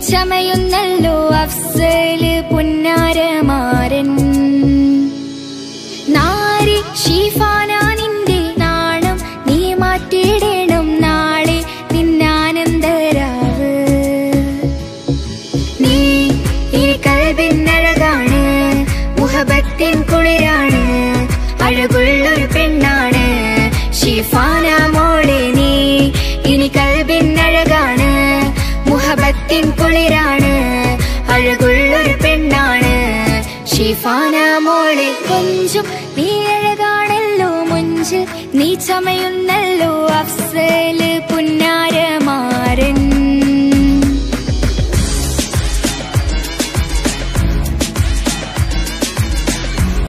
ചമയുന്നല്ലോ അഫ്സല് പുന്നാരമാരൻ നാരി ഷീഫാന നിന്റെ നാണം നീ മാറ്റിയിടണം നാളെ നിന്നാനന്ദരാവ് നീ ഇനി കൽബിന്നഴകാണ് മുഹബത്തിൻ കുളിരാണ് അഴകുള്ളൊരു പെണ്ണാണ് ഷിഫാന മോളെ നീ ഇനി കൽബിന്നഴകാണ് മുഹബത്തിൻ കുളിരാണ് അഴകുള്ളൊരു പെണ്ണാണ് ഷിഫാന മോളെ കൊഞ്ചും നീ അഴകാണല്ലോ മുഞ്ച് നീ ചമയുന്നല്ലോ അഫ്സല് പുന്ന